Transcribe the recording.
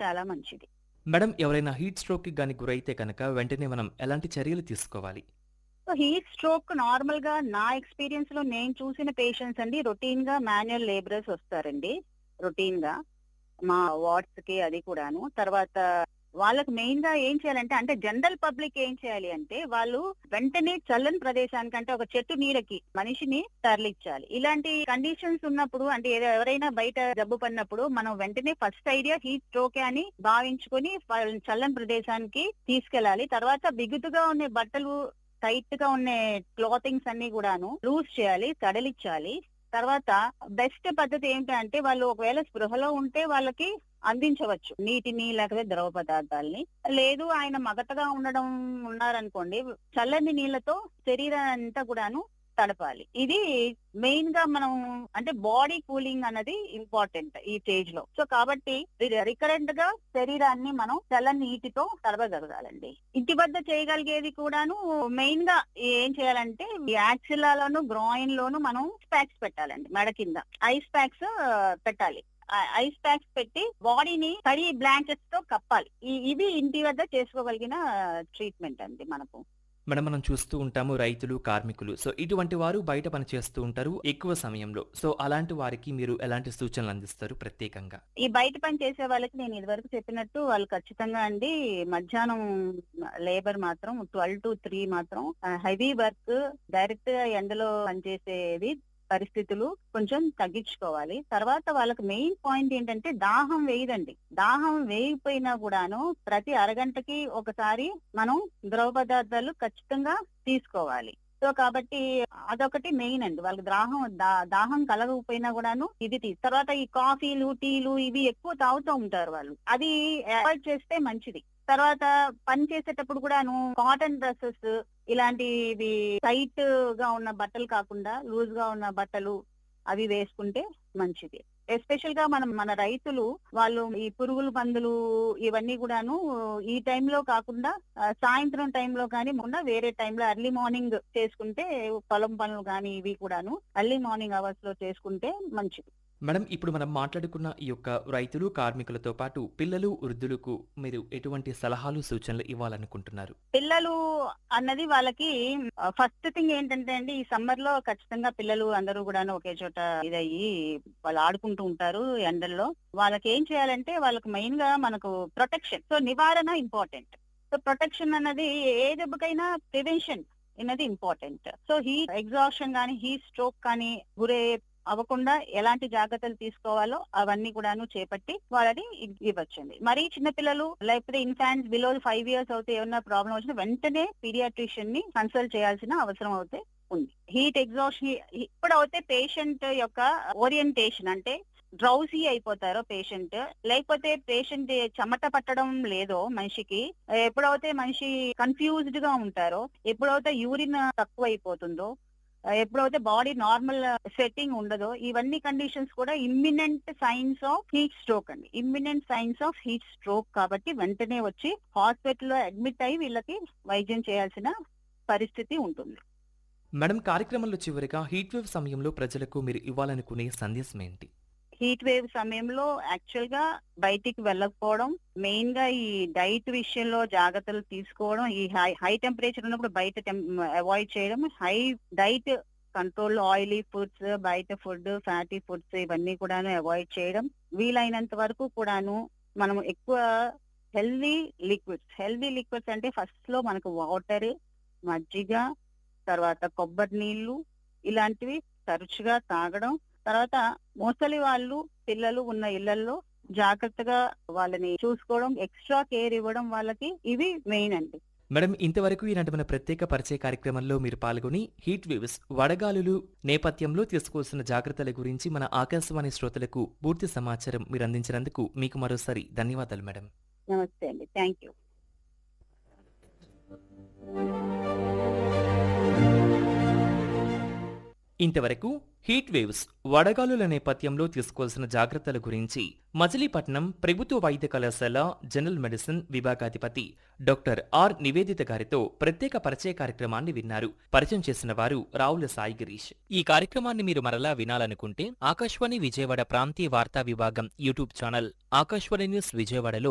చాలా మంచిది మేడం ఎవరైనా హీట్ స్ట్రోక్కి గాని గురైతే కనుక వెంటనే మనం ఎలాంటి చర్యలు తీసుకోవాలి సో హీట్ స్ట్రోక్ నార్మల్ గా నా ఎక్స్పీరియన్స్ లో నేను చూసిన పేషెంట్స్ అండి రొటీన్ గా మాన్యువల్ లేబరర్స్ వస్తారండి రొటీన్ గా మా వార్డ్స్ కి అది కూడాను తర్వాత వాళ్ళకి మెయిన్ గా ఏం చేయాలంటే అంటే జనరల్ పబ్లిక్ ఏం చేయాలి అంటే వాళ్ళు వెంటనే చల్లని ప్రదేశానికంటే ఒక చెట్టు నీడకి మనిషిని తరలించాలి ఇలాంటి కండిషన్స్ ఉన్నప్పుడు అంటే ఏదో ఎవరైనా బయట జబ్బు పడినప్పుడు మనం వెంటనే ఫస్ట్ ఐడియా హీట్ స్ట్రోక్ అని భావించుకొని వాళ్ళని చల్లని ప్రదేశానికి తీసుకెళ్ళాలి తర్వాత బిగుతుగా ఉన్న బట్టలు టైట్ గా ఉన్న క్లాతింగ్స్ అన్ని కూడాను లూజ్ చేయాలి సడలిచ్చాలి తర్వాత బెస్ట్ పద్ధతి ఏంటంటే వాళ్ళు ఒకవేళ స్పృహలో ఉంటే వాళ్ళకి అందించవచ్చు నీటిని లేకపోతే ద్రవ పదార్థాలని లేదు ఆయన మగతగా ఉండడం ఉన్నారనుకోండి చల్లని నీళ్లతో శరీరాన్ని అంతా కూడాను తడపాలి ఇది మెయిన్ గా మనం అంటే బాడీ కూలింగ్ అన్నది ఇంపార్టెంట్ ఈ స్టేజ్ లో సో కాబట్టి రికరెంట్ గా శరీరాన్ని మనం చల్లని నీటితో తడపగలగాలండి ఇంటి వద్ద చేయగలిగేది కూడాను మెయిన్ గా ఏం చేయాలంటే ఈ యాక్సిలాలోను గ్రాయిన్ లోను మనం ప్యాక్స్ పెట్టాలండి మెడ కింద ఐస్ ప్యాక్స్ పెట్టాలి ఐస్ ప్యాక్స్ పెట్టి బాడీని తడి బ్లాంకెట్స్ తో కప్పాలి ఈ- ఇవి ఇంటి వద్ద చేసుకోగలిగిన ట్రీట్మెంట్ అండి మనకు మేడం మనం చూస్తూ ఉంటాము రైతులు కార్మికులు సో ఇటువంటి వారు బయట పని చేస్తూ ఉంటారు ఎక్కువ సమయంలో సో అలాంటి వారికి మీరు ఎలాంటి సూచనలు అందిస్తారు ప్రత్యేకంగా ఈ బయట పని చేసే వాళ్ళకి నేను ఇదివరకు చెప్పినట్టు వాళ్ళు ఖచ్చితంగా అండి మధ్యాహ్నం లేబర్ మాత్రం ట్వెల్వ్ టు త్రీ మాత్రం హెవీ వర్క్ డైరెక్ట్ గా ఎండలో పనిచేసేది పరిస్థితులు కొంచెం తగ్గించుకోవాలి తర్వాత వాళ్ళకి మెయిన్ పాయింట్ ఏంటంటే దాహం వేయదండి దాహం వేయకపోయినా కూడాను ప్రతి అరగంటకి ఒకసారి మనం ద్రవ పదార్థాలు ఖచ్చితంగా తీసుకోవాలి సో కాబట్టి అదొకటి మెయిన్ అండి వాళ్ళకి దాహం దా- దాహం కలగకపోయినా కూడాను ఇది తీ తర్వాత ఈ కాఫీలు టీలు ఇవి ఎక్కువ తాగుతూ ఉంటారు వాళ్ళు అది అవాయిడ్ చేస్తే మంచిది తర్వాత పని చేసేటప్పుడు కూడాను కాటన్ డ్రెస్సెస్ ఇలాంటివి టైట్ గా ఉన్న బట్టలు కాకుండా లూజ్ గా ఉన్న బట్టలు అవి వేసుకుంటే మంచిది ఎస్పెషల్ గా మనం మన రైతులు వాళ్ళు ఈ పురుగుల మందులు ఇవన్నీ కూడాను ఈ టైంలో కాకుండా ఆ, సాయంత్రం టైంలో కానీ మొన్న వేరే టైంలో ఎర్లీ మార్నింగ్ చేసుకుంటే పొలం పనులు కానీ ఇవి కూడాను ఎర్లీ మార్నింగ్ అవర్స్ లో చేసుకుంటే మంచిది మేడం ఇప్పుడు మనం మాట్లాడుకున్న ఈ యొక్క రైతులు కార్మికులతో పాటు పిల్లలు వృద్ధులకు మీరు ఎటువంటి సలహాలు సూచనలు ఇవ్వాలనుకుంటున్నారు పిల్లలు అన్నది వాళ్ళకి ఫస్ట్ థింగ్ ఏంటంటే అండి ఈ సమ్మర్ లో ఖచ్చితంగా పిల్లలు అందరూ కూడా ఒకే చోట ఇదయ్యి వాళ్ళు ఆడుకుంటూ ఉంటారు ఎండల్లో వాళ్ళకి ఏం చేయాలంటే వాళ్ళకి మెయిన్ గా మనకు ప్రొటెక్షన్ సో నివారణ ఇంపార్టెంట్ సో ప్రొటెక్షన్ అన్నది ఏ దెబ్బకైనా ప్రివెన్షన్ అనేది ఇంపార్టెంట్ సో హీట్ ఎగ్జాషన్ కానీ హీట్ స్ట్రోక్ కానీ గురే అవ్వకుండా ఎలాంటి జాగ్రత్తలు తీసుకోవాలో అవన్నీ కూడాను చేపట్టి వాళ్ళని ఇ- ఇవ్వచ్చండి మరి చిన్నపిల్లలు లేకపోతే ఇన్ఫాంట్స్ బిలో ఫైవ్ ఇయర్స్ అవుతే ఏమన్నా ప్రాబ్లం వచ్చినా వెంటనే పీడియాట్రిషియన్ ని కన్సల్ట్ చేయాల్సిన అవసరం అవుతే ఉంది హీట్ ఎగ్జాషన్ ఇప్పుడు అయితే పేషెంట్ యొక్క ఓరియంటేషన్ అంటే డ్రౌసీ అయిపోతారో పేషెంట్ లేకపోతే పేషెంట్ చెమట పట్టడం లేదో మనిషికి ఎప్పుడైతే మనిషి కన్ఫ్యూజ్డ్ గా ఉంటారో ఎప్పుడైతే యూరిన్ తక్కువ అయిపోతుందో ఎప్పుడైతే బాడీ నార్మల్ సెట్టింగ్ ఉండదో ఇవన్నీ కండిషన్స్ కూడా imminent signs of heat stroke అండి imminent signs of heat stroke కాబట్టి వెంటనే వచ్చి హాస్పిటల్లో అడ్మిట్ అయ్యి వీళ్ళకి వైద్యం చేయాల్సిన పరిస్థితి ఉంటుంది మేడం కార్యక్రమంలో చివరిగా హీట్ వేవ్ సమయంలో ప్రజలకు మీరు ఇవ్వాలనుకునే సందేశం ఏంటి హీట్ వేవ్ సమయంలో యాక్చువల్ గా బయటికి వెళ్ళకపోవడం మెయిన్ గా ఈ డైట్ విషయంలో జాగ్రత్తలు తీసుకోవడం ఈ హై హై టెంపరేచర్ ఉన్నప్పుడు బయట అవాయిడ్ చేయడం high diet control oily foods బయట ఫుడ్ ఫ్యాటీ ఫుడ్స్ ఇవన్నీ కూడాను అవాయిడ్ చేయడం వీలైనంత వరకు కూడాను మనం ఎక్కువ హెల్దీ లిక్విడ్స్ హెల్దీ లిక్విడ్స్ అంటే ఫస్ట్ లో మనకు వాటర్ మజ్జిగ తర్వాత కొబ్బరి నీళ్లు ఇలాంటివి తరచుగా తాగడం తర్వాత ముసలి వాళ్ళు పిల్లలు ఉన్న ఇళ్లలో జాగ్రత్తగా వాళ్ళని చూసుకోవడం ఎక్స్ట్రా కేర్ ఇవ్వడం వాళ్ళకి ఇవి మెయిన్ అండి మేడం ఇంతవరకు ఈనాటి మన ప్రత్యేక పరిచయ కార్యక్రమంలో మీరు పాల్గొని హీట్ వేవ్స్ వడగాలులు నేపథ్యంలో తీసుకోవాల్సిన జాగ్రత్తల గురించి మన ఆకాశవాణి శ్రోతలకు పూర్తి సమాచారం మీరు అందించినందుకు మీకు మరోసారి ధన్యవాదాలు మేడం నమస్తే అండి థ్యాంక్ యూ ఇంతవరకు హీట్ వేవ్స్ వడగాలుల నేపథ్యంలో తీసుకోవాల్సిన జాగ్రత్తల గురించి మచిలీపట్నం ప్రభుత్వ వైద్య కళాశాల జనరల్ మెడిసిన్ విభాగాధిపతి డాక్టర్ ఆర్ నివేదిత గారితో ప్రత్యేక పరిచయ కార్యక్రమాన్ని విన్నారు పరిచయం చేసిన వారు రావుల సాయి గిరీష్ ఈ కార్యక్రమాన్ని మీరు మరలా వినాలనుకుంటే ఆకాశవాణి విజయవాడ ప్రాంతీయ వార్తా విభాగం యూట్యూబ్ ఛానల్ ఆకాశవాణి న్యూస్ విజయవాడలో